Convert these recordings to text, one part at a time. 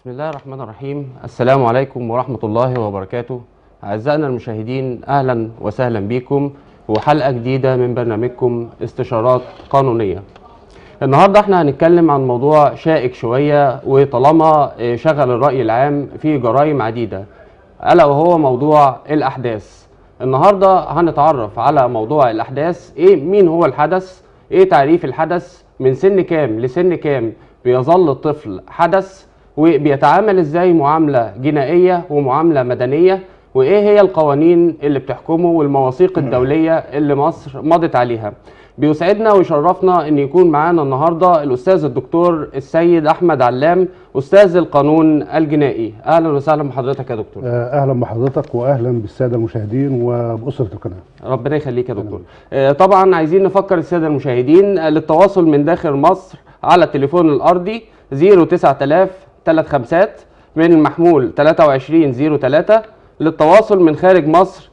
بسم الله الرحمن الرحيم السلام عليكم ورحمة الله وبركاته أعزائنا المشاهدين أهلا وسهلا بكم وحلقة جديدة من برنامجكم استشارات قانونية النهاردة احنا هنتكلم عن موضوع شائك شوية وطالما اه، شغل الرأي العام في جرائم عديدة ألا وهو موضوع الأحداث النهاردة هنتعرف على موضوع الأحداث إيه مين هو الحدث إيه تعريف الحدث من سن كام لسن كام بيظل الطفل حدث وبيتعامل ازاي معاملة جنائية ومعاملة مدنية وايه هي القوانين اللي بتحكمه والمواثيق الدولية اللي مصر مضت عليها بيسعدنا ويشرفنا ان يكون معانا النهارده الاستاذ الدكتور السيد احمد علام استاذ القانون الجنائي اهلا وسهلا بحضرتك يا دكتور آه، اهلا بحضرتك واهلا بالساده المشاهدين وباسره القناه ربنا يخليك يا دكتور آه، طبعا عايزين نفكر الساده المشاهدين آه، للتواصل من داخل مصر على التليفون الارضي 09000 3 خمسات من المحمول 2303 للتواصل من خارج مصر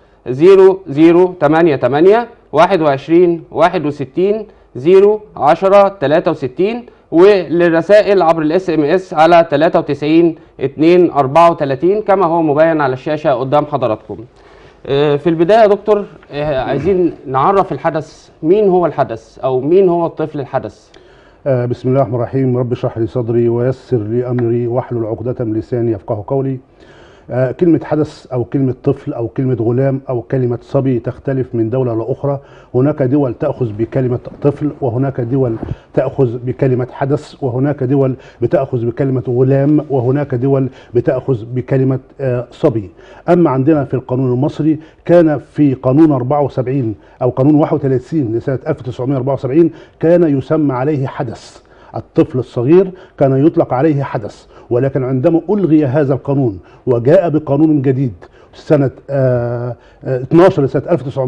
0088 21 61 0 10 63 وللرسائل عبر الاس ام اس على 93 2 34 كما هو مبين على الشاشه قدام حضراتكم. آه، في البدايه يا دكتور آه، عايزين نعرف الحدث مين هو الحدث او مين هو الطفل الحدث آه، بسم الله الرحمن الرحيم رب اشرح لي صدري ويسر لي امري واحلل عقده من لساني يفقه قولي آه، كلمة حدث أو كلمة طفل أو كلمة غلام أو كلمة صبي تختلف من دولة لأخرى هناك دول تأخذ بكلمة طفل وهناك دول تأخذ بكلمة حدث وهناك دول بتأخذ بكلمة غلام وهناك دول بتأخذ بكلمة آه، صبي أما عندنا في القانون المصري كان في قانون 74 أو قانون 31 لسنة 1974 كان يسمى عليه حدث الطفل الصغير كان يطلق عليه حدث ولكن عندما ألغي هذا القانون وجاء بقانون جديد سنة آه، آه، 12 لسنة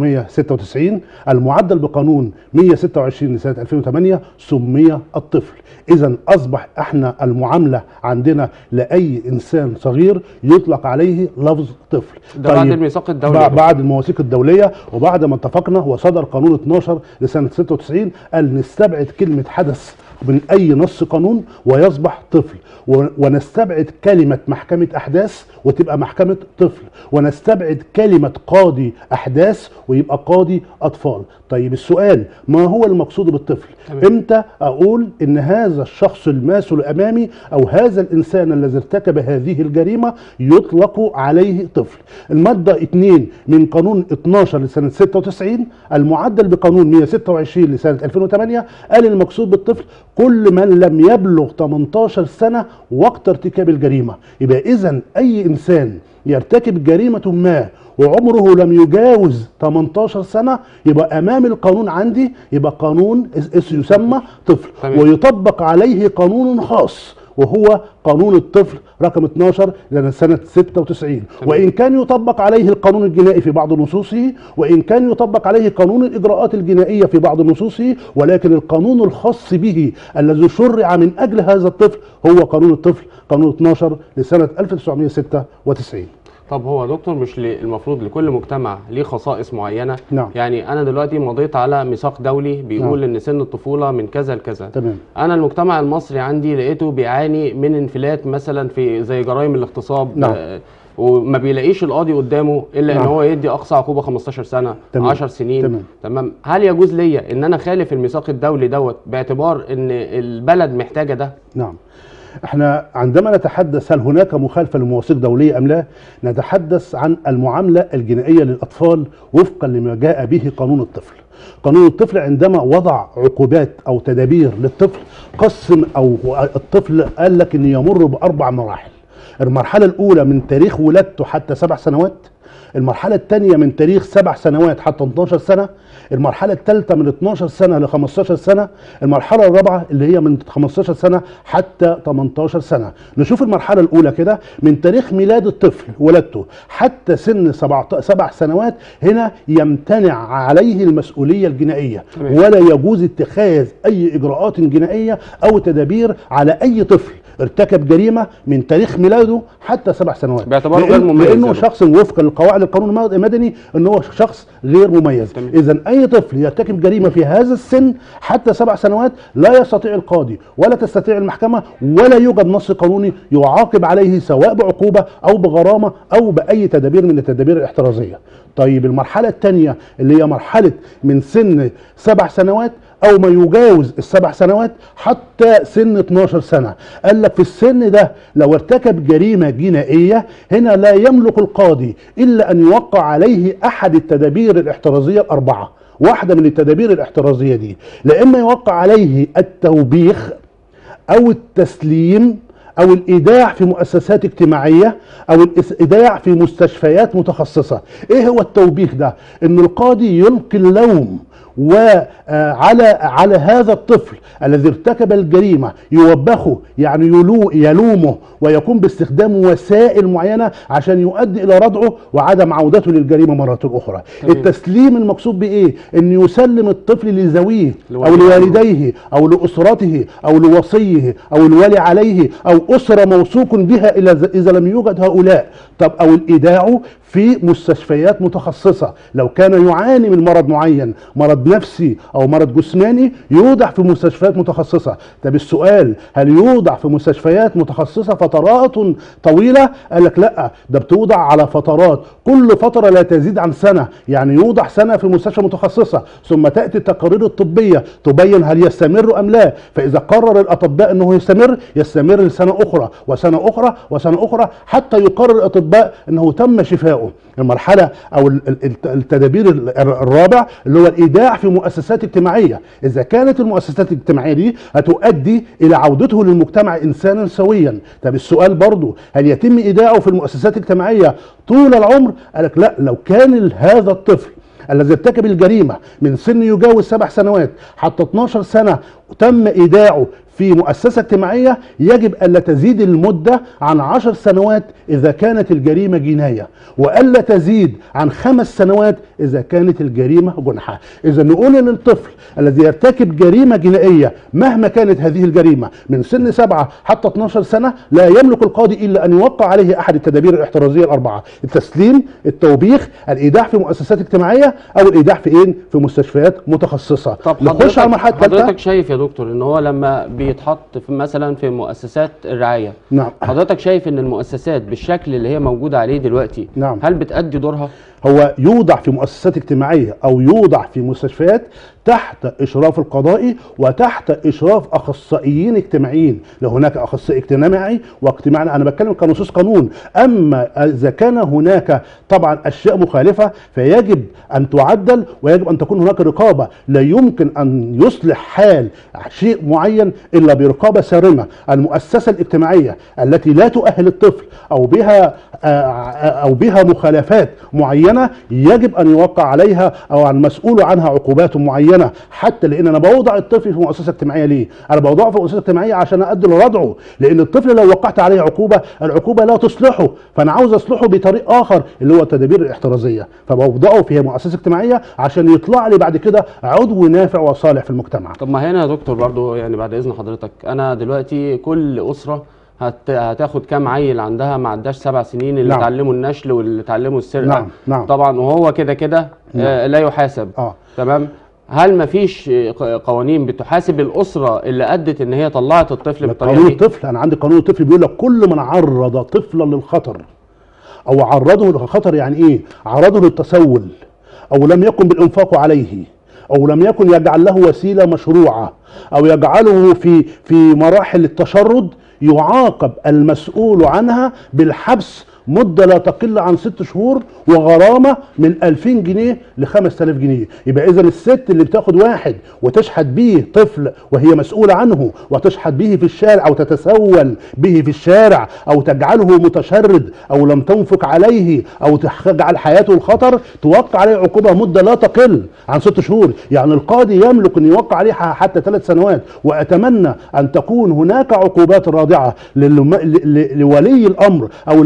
1996 المعدل بقانون 126 لسنة 2008 سمي الطفل إذا أصبح احنا المعاملة عندنا لأي إنسان صغير يطلق عليه لفظ طفل ده بعد الميثاق الدولي بع- بعد المواثيق الدولية وبعد ما اتفقنا وصدر قانون 12 لسنة 96 قال نستبعد كلمة حدث من أي نص قانون ويصبح طفل و- ونستبعد كلمة محكمة أحداث وتبقى محكمة طفل ونستبعد كلمة قاضي أحداث ويبقى قاضي أطفال طيب السؤال ما هو المقصود بالطفل تمام. امتى اقول ان هذا الشخص الماثل امامي او هذا الانسان الذي ارتكب هذه الجريمه يطلق عليه طفل الماده 2 من قانون 12 لسنه 96 المعدل بقانون 126 لسنه 2008 قال المقصود بالطفل كل من لم يبلغ 18 سنه وقت ارتكاب الجريمه يبقى اذا اي انسان يرتكب جريمه ما وعمره لم يجاوز 18 سنه يبقى امام القانون عندي يبقى قانون اس- اس- يسمى طفل تمام. ويطبق عليه قانون خاص وهو قانون الطفل رقم 12 لسنة 96 وإن كان يطبق عليه القانون الجنائي في بعض نصوصه وإن كان يطبق عليه قانون الإجراءات الجنائية في بعض نصوصه ولكن القانون الخاص به الذي شرع من أجل هذا الطفل هو قانون الطفل قانون 12 لسنة 1996 طب هو يا دكتور مش ل- المفروض لكل مجتمع ليه خصائص معينه نعم. يعني انا دلوقتي مضيت على ميثاق دولي بيقول نعم. ان سن الطفوله من كذا لكذا تمام انا المجتمع المصري عندي لقيته بيعاني من انفلات مثلا في زي جرائم الاغتصاب نعم. آه، وما بيلاقيش القاضي قدامه الا ان نعم. هو يدي اقصى عقوبه 15 سنه تمام. 10 سنين تمام. تمام هل يجوز ليا ان انا اخالف الميثاق الدولي دوت باعتبار ان البلد محتاجه ده نعم احنا عندما نتحدث هل هناك مخالفة لمواثيق دولية أم لا نتحدث عن المعاملة الجنائية للأطفال وفقا لما جاء به قانون الطفل قانون الطفل عندما وضع عقوبات أو تدابير للطفل قسم أو الطفل قال لك أن يمر بأربع مراحل المرحلة الأولى من تاريخ ولادته حتى سبع سنوات المرحلة الثانية من تاريخ سبع سنوات حتى 12 سنة المرحلة الثالثة من 12 سنة ل 15 سنة المرحلة الرابعة اللي هي من 15 سنة حتى 18 سنة نشوف المرحلة الأولى كده من تاريخ ميلاد الطفل ولادته حتى سن سبع, سبع سنوات هنا يمتنع عليه المسؤولية الجنائية تمام. ولا يجوز اتخاذ أي إجراءات جنائية أو تدابير على أي طفل ارتكب جريمه من تاريخ ميلاده حتى سبع سنوات باعتباره لأن- غير مميز لانه يا شخص وفقا لقواعد القانون المدني ان هو شخص غير مميز تمام. اذا اي طفل يرتكب جريمه في هذا السن حتى سبع سنوات لا يستطيع القاضي ولا تستطيع المحكمه ولا يوجد نص قانوني يعاقب عليه سواء بعقوبه او بغرامه او باي تدابير من التدابير الاحترازيه طيب المرحله الثانيه اللي هي مرحله من سن سبع سنوات او ما يجاوز السبع سنوات حتى سن 12 سنه قال لك في السن ده لو ارتكب جريمه جنائيه هنا لا يملك القاضي الا ان يوقع عليه احد التدابير الاحترازيه الاربعه واحده من التدابير الاحترازيه دي لا اما يوقع عليه التوبيخ او التسليم او الايداع في مؤسسات اجتماعيه او الايداع في مستشفيات متخصصه ايه هو التوبيخ ده ان القاضي يلقي اللوم وعلى على هذا الطفل الذي ارتكب الجريمه يوبخه يعني يلو يلومه ويقوم باستخدام وسائل معينه عشان يؤدي الى ردعه وعدم عودته للجريمه مره اخرى تمام. التسليم المقصود بايه ان يسلم الطفل لذويه او لولي لوالديه او لاسرته او لوصيه او الولي عليه او اسره موثوق بها إلا اذا لم يوجد هؤلاء طب او الايداع في مستشفيات متخصصه لو كان يعاني من مرض معين مرض نفسي او مرض جسماني يوضع في مستشفيات متخصصه طب السؤال هل يوضع في مستشفيات متخصصه فترات طويله قال لك لا ده بتوضع على فترات كل فتره لا تزيد عن سنه يعني يوضع سنه في مستشفى متخصصه ثم تاتي التقارير الطبيه تبين هل يستمر ام لا فاذا قرر الاطباء انه يستمر يستمر لسنه اخرى وسنه اخرى وسنه اخرى حتى يقرر الاطباء انه تم شفائه المرحله او ال- ال- التدابير ال- الرابع اللي هو الايداع في مؤسسات اجتماعيه اذا كانت المؤسسات الاجتماعيه دي هتؤدي الى عودته للمجتمع انسانا سويا طب السؤال برضو هل يتم ايداعه في المؤسسات الاجتماعيه طول العمر قالك لا لو كان ال- هذا الطفل الذي ارتكب الجريمه من سن يجاوز سبع سنوات حتى 12 سنه تم ايداعه في مؤسسة اجتماعية يجب ألا تزيد المدة عن عشر سنوات إذا كانت الجريمة جناية وألا تزيد عن خمس سنوات إذا كانت الجريمة جنحة إذا نقول أن الطفل الذي يرتكب جريمة جنائية مهما كانت هذه الجريمة من سن سبعة حتى 12 سنة لا يملك القاضي إلا أن يوقع عليه أحد التدابير الاحترازية الأربعة التسليم التوبيخ الإيداع في مؤسسات اجتماعية أو الإيداع في إيه في مستشفيات متخصصة طب نخش على المرحلة حضرتك, الثالثة حضرتك شايف يا دكتور ان هو لما بيتحط في مثلا في مؤسسات الرعايه نعم حضرتك شايف ان المؤسسات بالشكل اللي هي موجوده عليه دلوقتي نعم. هل بتأدي دورها؟ هو يوضع في مؤسسات اجتماعية أو يوضع في مستشفيات تحت إشراف القضائي وتحت إشراف أخصائيين اجتماعيين لهناك أخصائي اجتماعي واجتماعي أنا بتكلم كنصوص قانون أما إذا كان هناك طبعا أشياء مخالفة فيجب أن تعدل ويجب أن تكون هناك رقابة لا يمكن أن يصلح حال شيء معين إلا برقابة صارمة المؤسسة الاجتماعية التي لا تؤهل الطفل أو بها أو بها مخالفات معينة يجب أن يوقع عليها أو عن مسؤول عنها عقوبات معينة حتى لأن أنا بوضع الطفل في مؤسسة اجتماعية ليه؟ أنا بوضعه في مؤسسة اجتماعية عشان أؤدي لردعه لأن الطفل لو وقعت عليه عقوبة العقوبة لا تصلحه فأنا عاوز أصلحه بطريق آخر اللي هو التدابير الاحترازية فبوضعه في مؤسسة اجتماعية عشان يطلع لي بعد كده عضو نافع وصالح في المجتمع طب ما هنا يا دكتور برضو يعني بعد اذن حضرتك انا دلوقتي كل اسره هت... هتاخد كام عيل عندها ما عداش سبع سنين اللي نعم. اتعلموا النشل واللي اتعلموا السرقه نعم، نعم. طبعا وهو كده كده آه لا يحاسب آه. تمام هل ما فيش قوانين بتحاسب الاسره اللي ادت ان هي طلعت الطفل بالطريقه قانون دي الطفل انا عندي قانون الطفل بيقول لك كل من عرض طفلا للخطر او عرضه للخطر يعني ايه عرضه للتسول او لم يكن بالانفاق عليه او لم يكن يجعل له وسيله مشروعه او يجعله في في مراحل التشرد يعاقب المسؤول عنها بالحبس مدة لا تقل عن ست شهور وغرامة من 2000 جنيه ل 5000 جنيه يبقى إذا الست اللي بتاخد واحد وتشحت به طفل وهي مسؤولة عنه وتشحت به في الشارع أو تتسول به في الشارع أو تجعله متشرد أو لم تنفق عليه أو تجعل حياته الخطر توقع عليه عقوبة مدة لا تقل عن ست شهور يعني القاضي يملك أن يوقع عليه حتى ثلاث سنوات وأتمنى أن تكون هناك عقوبات رادعة للم- ل- ل- لولي الأمر أو المسؤول عن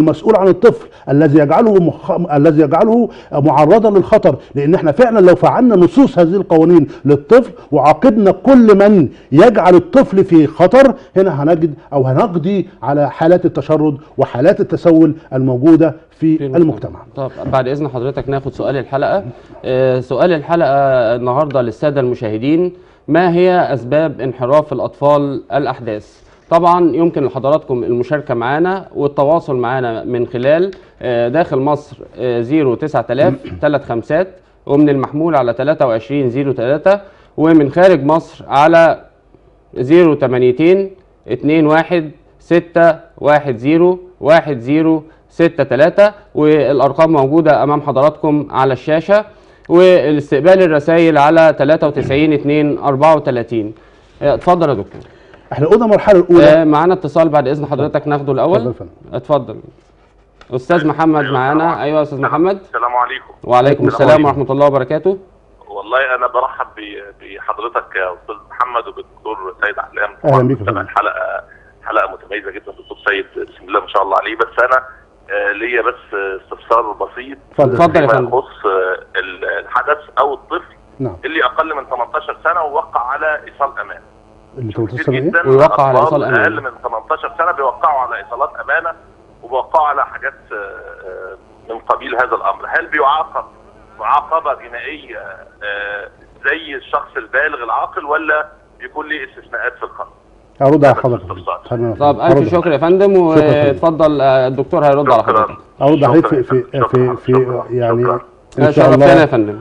الطفل الذي يجعله مخ... الذي يجعله معرضا للخطر لان احنا فعلا لو فعلنا نصوص هذه القوانين للطفل وعاقبنا كل من يجعل الطفل في خطر هنا هنجد او هنقضي على حالات التشرد وحالات التسول الموجوده في المجتمع طب بعد اذن حضرتك ناخد سؤال الحلقه آه، سؤال الحلقه النهارده للساده المشاهدين ما هي اسباب انحراف الاطفال الاحداث طبعا يمكن لحضراتكم المشاركه معنا والتواصل معنا من خلال آه، داخل مصر آه، 09000 3 خمسات ومن المحمول على 2303 ومن خارج مصر على 082 21 6 1 0 1 0 6 3 والارقام موجوده امام حضراتكم على الشاشه والاستقبال الرسائل على 93 2 34 آه، اتفضل يا دكتور احنا قلنا المرحله الاولى آه، معانا اتصال بعد اذن حضرتك ناخده اتفضل الاول يا فندم. اتفضل استاذ محمد معانا ايوه يا استاذ محمد السلام عليكم وعليكم السلام السلام عليكم. ورحمه الله وبركاته والله انا برحب ب- بحضرتك يا استاذ محمد وبالدكتور سيد احلام أهلا بيك يا طبعا فندم. الحلقه حلقه متميزه جدا دكتور سيد بسم الله ما شاء الله عليه بس انا آه، ليا بس آه، استفسار بسيط اتفضل. اتفضل يا فيما فندم. يخص آه، ال- الحدث او الطفل نعم اللي اقل من 18 سنه ووقع على ايصال امان اللي كتير تتصل ايه جدا ويوقع على أطفال إيصال أمان. اقل من 18 سنه بيوقعوا على ايصالات امانه وبيوقعوا على حاجات آه، آه، من قبيل هذا الامر هل بيعاقب معاقبه جنائيه آه، زي الشخص البالغ العاقل ولا بيكون ليه استثناءات في القانون هرد على بس حضرتك باختصار. خلينا طب هرد. الف شكر يا فندم شكرا يا فندم. واتفضل آه، الدكتور هيرد على شكرا حضرتك ارد عليك في شكراً في يا فندم. في, في شكراً. يعني شكراً. ان شاء شرفتنا يا الله فندم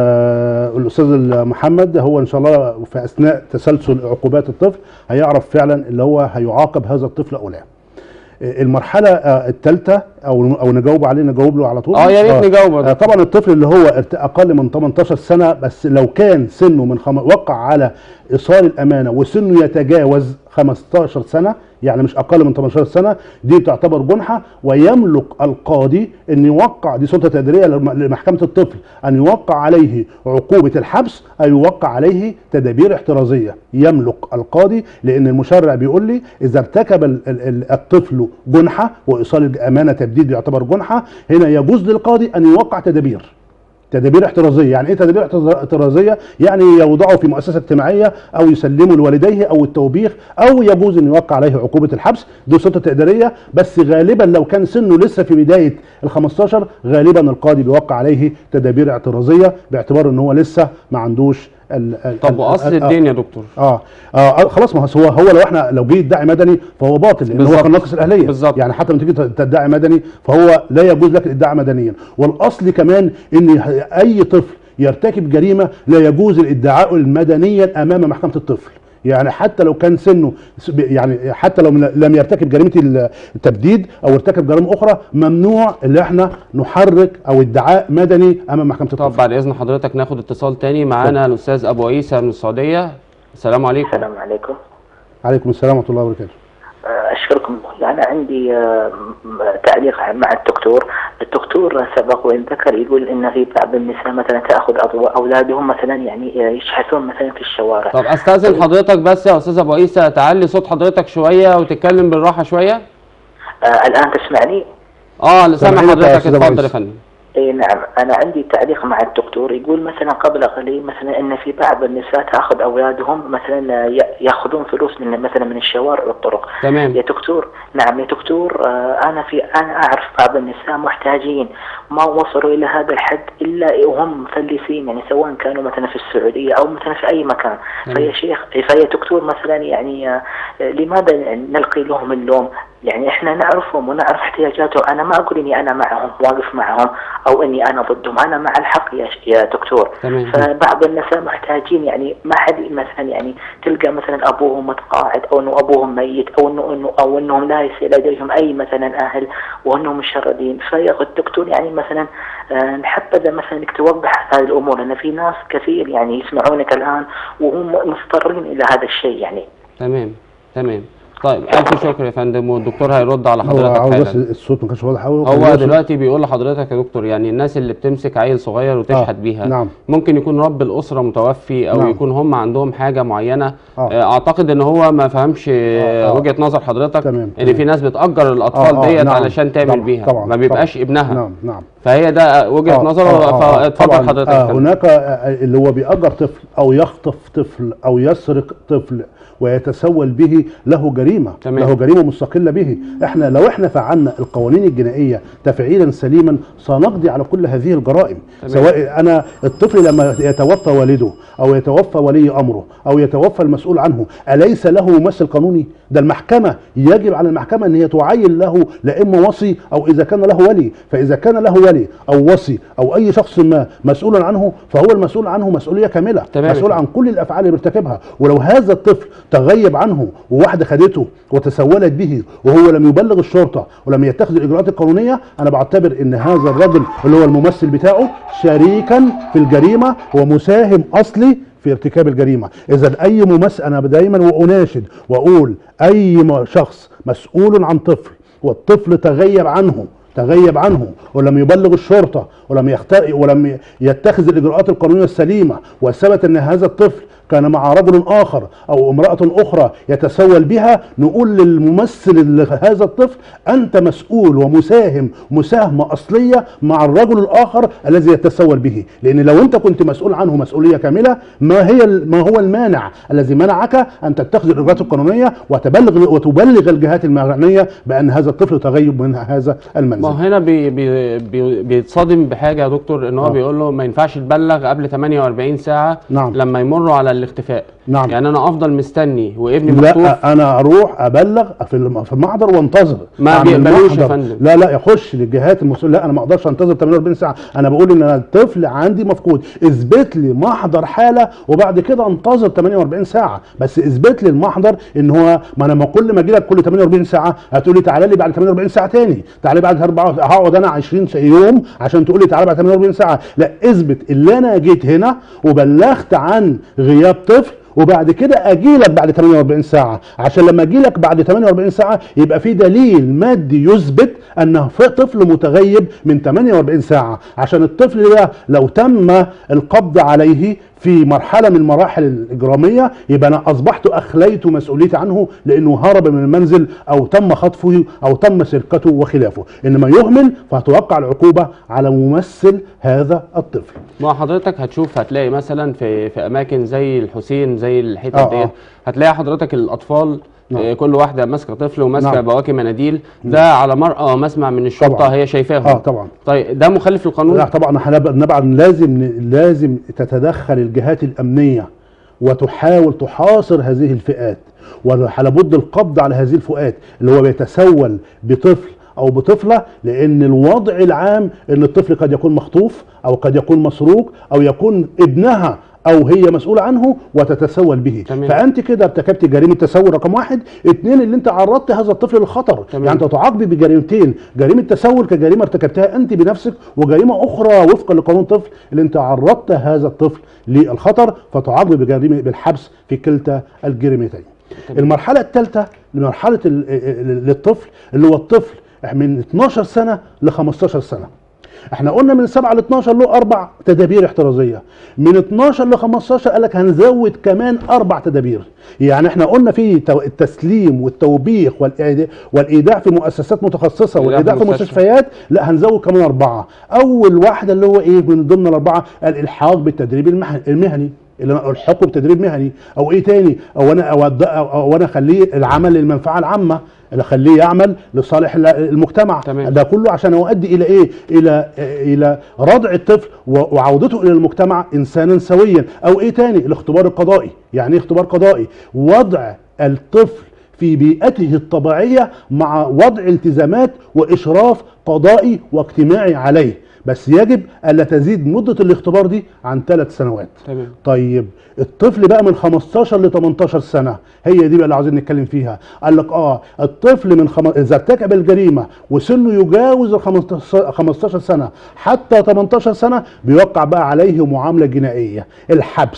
آه الاستاذ محمد هو ان شاء الله في اثناء تسلسل عقوبات الطفل هيعرف فعلا اللي هو هيعاقب هذا الطفل او لا آه، المرحله آه الثالثه او او نجاوب عليه نجاوب له على طول اه يا ريت نجاوب يا آه دكتور. طبعا الطفل اللي هو ارت- اقل من 18 سنه بس لو كان سنه من خم... وقع على ايصال الامانه وسنه يتجاوز 15 سنه يعني مش اقل من 18 سنه دي تعتبر جنحه ويملك القاضي ان يوقع دي سلطه تدريبيه لم- لمحكمه الطفل ان يوقع عليه عقوبه الحبس او يوقع عليه تدابير احترازيه يملك القاضي لان المشرع بيقول لي اذا ارتكب ال- ال- ال- الطفل جنحه وايصال الامانه تبديد يعتبر جنحه هنا يجوز للقاضي ان يوقع تدابير تدابير احترازيه يعني ايه تدابير احتراز- احترازيه يعني يوضعه في مؤسسه اجتماعيه او يسلمه لوالديه او التوبيخ او يجوز ان يوقع عليه عقوبه الحبس دي سلطه تقديريه بس غالبا لو كان سنه لسه في بدايه ال 15 غالبا القاضي بيوقع عليه تدابير احترازيه باعتبار ان هو لسه ما عندوش ال ال طب ال- واصل ال- الدين يا دكتور اه, آه خلاص ما هو هو لو احنا لو جه يدعي مدني فهو باطل لان هو بالظبط. كان ناقص الاهليه بالظبط. يعني حتى لما تيجي تدعي مدني فهو لا يجوز لك الادعاء مدنيا والاصل كمان ان اي طفل يرتكب جريمه لا يجوز الادعاء مدنيا امام محكمه الطفل يعني حتى لو كان سنه يعني حتى لو لم يرتكب جريمه التبديد او ارتكب جريمه اخرى ممنوع ان احنا نحرك او ادعاء مدني امام محكمه طب الطفل بعد اذن حضرتك ناخد اتصال تاني معانا الاستاذ ابو عيسى من السعوديه السلام عليكم السلام عليكم عليكم السلام ورحمه الله وبركاته آه، أشكركم أنا عندي آه، م- تعليق مع الدكتور الدكتور سبق وإن ذكر يقول إن في بعض النساء مثلا تأخذ أضو- أولادهم مثلا يعني آه، يشحثون مثلا في الشوارع طب استاذن حضرتك بس يا استاذ ابو عيسى تعلي صوت حضرتك شويه وتتكلم بالراحه شويه آه، الآن تسمعني؟ اه سامع سامعينك يا حضرتك أستاذ أبو اتفضل يا عيسى. فندم اي نعم انا عندي تعليق مع الدكتور يقول مثلا قبل قليل مثلا ان في بعض النساء تاخذ اولادهم مثلا ي- ياخذون فلوس من مثلا من الشوارع والطرق تمام يا دكتور نعم يا دكتور آه، انا في انا اعرف بعض النساء محتاجين ما وصلوا الى هذا الحد الا وهم مفلسين يعني سواء كانوا مثلا في السعوديه او مثلا في اي مكان تمام. فيا شيخ فيا دكتور مثلا يعني آه، لماذا نلقي لهم اللوم؟ يعني احنا نعرفهم ونعرف احتياجاتهم، انا ما اقول اني انا معهم واقف معهم او اني انا ضدهم، انا مع الحق يا ش- يا دكتور. تمام. فبعض النساء محتاجين يعني ما حد مثلا يعني تلقى مثلا ابوهم متقاعد او انه ابوهم ميت او انه انه او انهم لا يصل لديهم اي مثلا اهل وانهم مشردين، فيا الدكتور يعني مثلا آه، نحبذ مثلا انك توضح هذه الامور لان في ناس كثير يعني يسمعونك الان وهم مضطرين الى هذا الشيء يعني. تمام تمام طيب الف شكر يا فندم والدكتور هيرد على هو حضرتك عاوز بس حالا الصوت ما كانش واضح قوي هو دلوقتي بيقول لحضرتك يا دكتور يعني الناس اللي بتمسك عيل صغير وتشحت آه، بيها نعم. ممكن يكون رب الاسره متوفي او نعم. يكون هم عندهم حاجه معينه آه. آه، اعتقد ان هو ما فهمش آه، آه. وجهه نظر حضرتك تمام، ان تمام. في ناس بتاجر الاطفال آه، آه، ديت نعم. علشان تعمل طبعاً، بيها طبعاً، ما بيبقاش طبعاً. ابنها نعم نعم فهي ده وجهه آه، نظره آه، آه، فاتفضل طبعاً، حضرتك آه يا فندم. هناك آه، اللي هو بيأجر طفل او يخطف طفل او يسرق طفل ويتسول به له جريمه تمام. له جريمه مستقله به احنا لو احنا فعلنا القوانين الجنائيه تفعيلا سليما سنقضي على كل هذه الجرائم تمام. سواء انا الطفل لما يتوفى والده او يتوفى ولي امره او يتوفى المسؤول عنه اليس له ممثل قانوني ده المحكمه يجب على المحكمه ان هي تعين له لا اما وصي او اذا كان له ولي فاذا كان له ولي او وصي او اي شخص ما مسؤول عنه فهو المسؤول عنه مسؤوليه كامله تمام. مسؤول عن كل الافعال اللي بيرتكبها ولو هذا الطفل تغيب عنه وواحده خدته وتسولت به وهو لم يبلغ الشرطه ولم يتخذ الاجراءات القانونيه انا بعتبر ان هذا الرجل اللي هو الممثل بتاعه شريكا في الجريمه ومساهم اصلي في ارتكاب الجريمه اذا اي ممثل انا دايما واناشد واقول اي م- شخص مسؤول عن طفل والطفل تغيب عنه تغيب عنه ولم يبلغ الشرطه ولم يخت... ولم يتخذ الاجراءات القانونيه السليمه وثبت ان هذا الطفل كان مع رجل اخر او امراه اخرى يتسول بها نقول للممثل هذا الطفل انت مسؤول ومساهم مساهمه اصليه مع الرجل الاخر الذي يتسول به لان لو انت كنت مسؤول عنه مسؤوليه كامله ما هي ما هو المانع الذي منعك ان تتخذ الاجراءات القانونيه وتبلغ وتبلغ الجهات المعنيه بان هذا الطفل تغيب من هذا المنزل ما هو هنا بي بي بي بيتصدم بحاجه يا دكتور ان هو آه. بيقول له ما ينفعش تبلغ قبل 48 ساعه نعم. لما يمروا على الاختفاء نعم. يعني انا افضل مستني وابني مخطوف لا انا اروح ابلغ في الم- في المحضر وانتظر ما أعمل بيقبلوش يا محضر. فندم. لا لا يخش للجهات المسؤوله لا انا ما اقدرش انتظر 48 ساعه انا بقول ان انا الطفل عندي مفقود اثبت لي محضر حاله وبعد كده انتظر 48 ساعه بس اثبت لي المحضر ان هو ما انا ما كل ما اجي لك كل 48 ساعه هتقول لي تعالى لي بعد 48 ساعه تاني تعالى بعد أربعة هقعد انا 20 يوم عشان تقول لي تعالى بعد 48 ساعه لا اثبت اللي انا جيت هنا وبلغت عن غياب طفل وبعد كده اجي لك بعد 48 ساعه عشان لما اجي لك بعد 48 ساعه يبقى في دليل مادي يثبت ان في طفل متغيب من 48 ساعه عشان الطفل ده لو تم القبض عليه في مرحله من المراحل الاجراميه يبقى انا اصبحت اخليت مسؤوليتي عنه لانه هرب من المنزل او تم خطفه او تم سرقته وخلافه انما يهمل فهتوقع العقوبه على ممثل هذا الطفل ما حضرتك هتشوف هتلاقي مثلا في في اماكن زي الحسين زي الحتت آه، ديت آه. هتلاقي حضرتك الاطفال نعم. آه، كل واحده ماسكه طفل وماسكه نعم. بواكي مناديل ده على مرأى ومسمع من الشرطه طبعاً. هي شايفاهم اه طبعا طيب ده مخالف للقانون لا طبعا احنا طبعا لازم لازم تتدخل الجهات الامنيه وتحاول تحاصر هذه الفئات ولابد القبض على هذه الفئات اللي هو بيتسول بطفل او بطفله لان الوضع العام ان الطفل قد يكون مخطوف او قد يكون مسروق او يكون ابنها او هي مسؤوله عنه وتتسول به تمام. فانت كده ارتكبت جريمه تسول رقم واحد اتنين اللي انت عرضت هذا الطفل للخطر تمام. يعني انت تعاقبي بجريمتين جريمه تسول كجريمه ارتكبتها انت بنفسك وجريمه اخرى وفقا لقانون الطفل اللي انت عرضت هذا الطفل للخطر فتعاقبي بجريمه بالحبس في كلتا الجريمتين المرحله الثالثه لمرحله ال- ال- للطفل اللي هو الطفل من 12 سنه ل 15 سنه احنا قلنا من 7 ل 12 له اربع تدابير احترازيه من 12 ل 15 قال لك هنزود كمان اربع تدابير يعني احنا قلنا في تو- التسليم والتوبيخ والإيداع- والايداع في مؤسسات متخصصه الإيداع والايداع في في مستشفى. مستشفيات لا هنزود كمان اربعه اول واحده اللي هو ايه من ضمن الاربعه الالحاق بالتدريب المح- المهني اللي انا الحقه بتدريب مهني او ايه تاني او انا او, أد- أو, أو انا اخليه العمل للمنفعه العامه اللي اخليه يعمل لصالح ال- المجتمع تمام. ده كله عشان يؤدي الى ايه الى الى ردع الطفل و- وعودته الى المجتمع انسانا سويا او ايه تاني الاختبار القضائي يعني ايه اختبار قضائي وضع الطفل في بيئته الطبيعيه مع وضع التزامات واشراف قضائي واجتماعي عليه بس يجب الا تزيد مده الاختبار دي عن ثلاث سنوات تمام طيب الطفل بقى من 15 ل 18 سنه هي دي بقى اللي عاوزين نتكلم فيها قال لك اه الطفل من خم... اذا ارتكب الجريمه وسنه يجاوز ال 15 15 سنه حتى 18 سنه بيوقع بقى عليه معامله جنائيه الحبس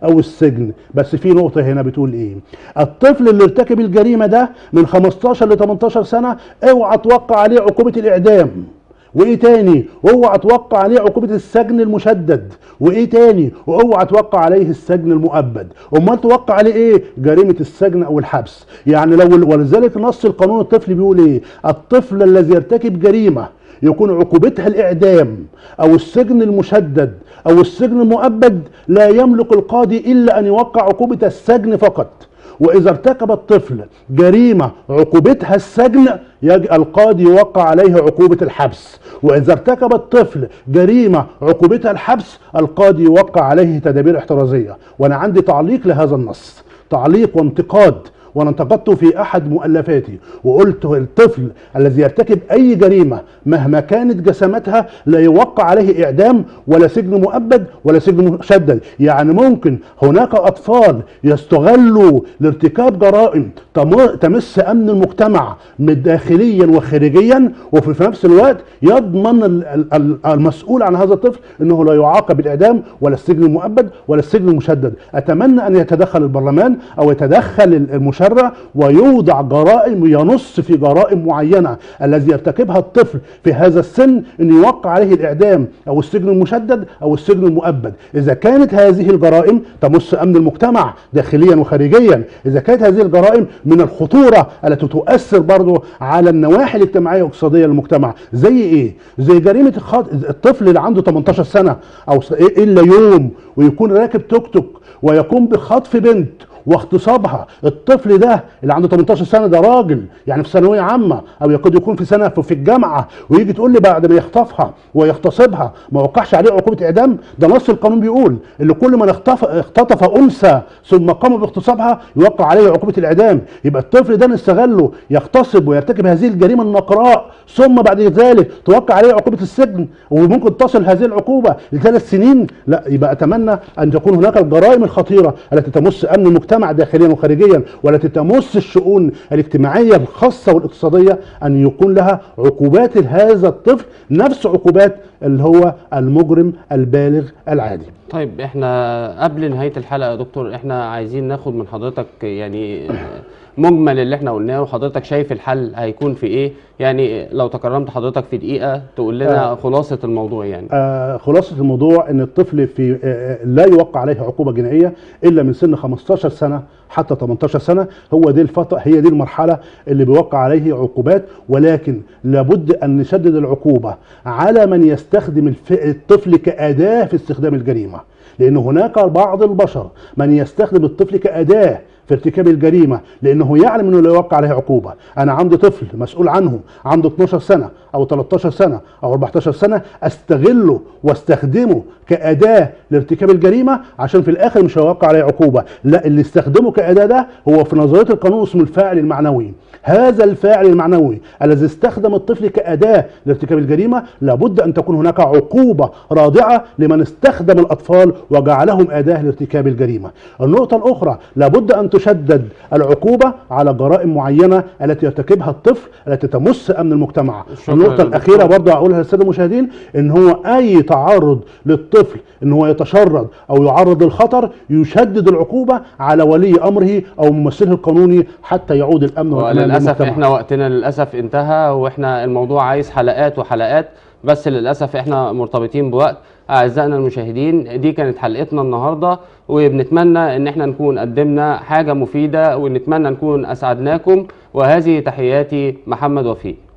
او السجن بس في نقطه هنا بتقول ايه الطفل اللي ارتكب الجريمه ده من 15 ل 18 سنه اوعى توقع عليه عقوبه الاعدام وايه تاني اوعى توقع عليه عقوبه السجن المشدد وايه تاني واوعى توقع عليه السجن المؤبد امال توقع عليه ايه جريمه السجن او الحبس يعني لو ولذلك نص القانون الطفل بيقول ايه الطفل الذي يرتكب جريمه يكون عقوبتها الاعدام او السجن المشدد او السجن المؤبد لا يملك القاضي الا ان يوقع عقوبه السجن فقط واذا ارتكب الطفل جريمه عقوبتها السجن يجي القاضي يوقع عليه عقوبه الحبس واذا ارتكب الطفل جريمه عقوبتها الحبس القاضي يوقع عليه تدابير احترازيه وانا عندي تعليق لهذا النص تعليق وانتقاد وانا انتقدته في احد مؤلفاتي وقلت الطفل الذي يرتكب اي جريمه مهما كانت جسامتها لا يوقع عليه اعدام ولا سجن مؤبد ولا سجن مشدد يعني ممكن هناك اطفال يستغلوا لارتكاب جرائم تمر- تمس امن المجتمع من داخليا وخارجيا وفي في نفس الوقت يضمن ال- ال- ال- المسؤول عن هذا الطفل انه لا يعاقب بالاعدام ولا السجن المؤبد ولا السجن المشدد اتمنى ان يتدخل البرلمان او يتدخل المشرع ويوضع جرائم ينص في جرائم معينه الذي يرتكبها الطفل في هذا السن ان يوقع عليه الاعدام او السجن المشدد او السجن المؤبد اذا كانت هذه الجرائم تمس امن المجتمع داخليا وخارجيا اذا كانت هذه الجرائم من الخطوره التي تؤثر برضه على النواحي الاجتماعيه والاقتصاديه للمجتمع زي ايه زي جريمه الخط... الطفل اللي عنده 18 سنه او س- الا يوم ويكون راكب توك توك ويقوم بخطف بنت واغتصابها الطفل ده اللي عنده 18 سنه ده راجل يعني في ثانويه عامه او يقد يكون في سنه في في الجامعه ويجي تقول لي بعد ما يخطفها ويغتصبها ما وقعش عليه عقوبه اعدام ده نص القانون بيقول اللي كل من اختطف اختطف انثى ثم قام باغتصابها يوقع عليه عقوبه الاعدام يبقى الطفل ده نستغله يغتصب ويرتكب هذه الجريمه النقراء ثم بعد ذلك توقع عليه عقوبه السجن وممكن تصل هذه العقوبه لثلاث سنين لا يبقى اتمنى ان تكون هناك الجرائم الخطيره التي تمس امن المجتمع داخليا وخارجيا والتي تمس الشؤون الاجتماعيه الخاصه والاقتصاديه ان يكون لها عقوبات لهذا الطفل نفس عقوبات اللي هو المجرم البالغ العادي طيب احنا قبل نهاية الحلقة يا دكتور احنا عايزين ناخد من حضرتك يعني مجمل اللي احنا قلناه وحضرتك شايف الحل هيكون في ايه يعني لو تكرمت حضرتك في دقيقة تقول لنا آه. خلاصة الموضوع يعني آه خلاصة الموضوع ان الطفل في آه آه، لا يوقع عليه عقوبة جنائية الا من سن 15 سنة حتى 18 سنة هو دي الفترة هي دي المرحلة اللي بيوقع عليه عقوبات ولكن لابد ان نشدد العقوبة على من يستخدم الف- الطفل كأداة في استخدام الجريمة لان هناك بعض البشر من يستخدم الطفل كأداة في ارتكاب الجريمه لانه يعلم انه لا يوقع عليه عقوبه انا عندي طفل مسؤول عنه عنده 12 سنه او 13 سنه او 14 سنه استغله واستخدمه كاداه لارتكاب الجريمه عشان في الاخر مش هيوقع عليه عقوبه لا اللي استخدمه كاداه ده هو في نظريه القانون اسمه الفاعل المعنوي هذا الفاعل المعنوي الذي استخدم الطفل كاداه لارتكاب الجريمه لابد ان تكون هناك عقوبه رادعه لمن استخدم الاطفال وجعلهم اداه لارتكاب الجريمه النقطه الاخرى لابد ان تشدد العقوبه على جرائم معينه التي يرتكبها الطفل التي تمس امن المجتمع شكراً النقطه دكتور. الاخيره برضه هقولها للساده المشاهدين ان هو اي تعرض للطفل ان هو يتشرد او يعرض للخطر يشدد العقوبه على ولي امره او ممثله القانوني حتى يعود الامن والامان وللاسف للمجتمع. احنا وقتنا للاسف انتهى واحنا الموضوع عايز حلقات وحلقات بس للاسف احنا مرتبطين بوقت اعزائنا المشاهدين دي كانت حلقتنا النهارده وبنتمنى ان احنا نكون قدمنا حاجه مفيده ونتمنى نكون اسعدناكم وهذه تحياتي محمد وفيق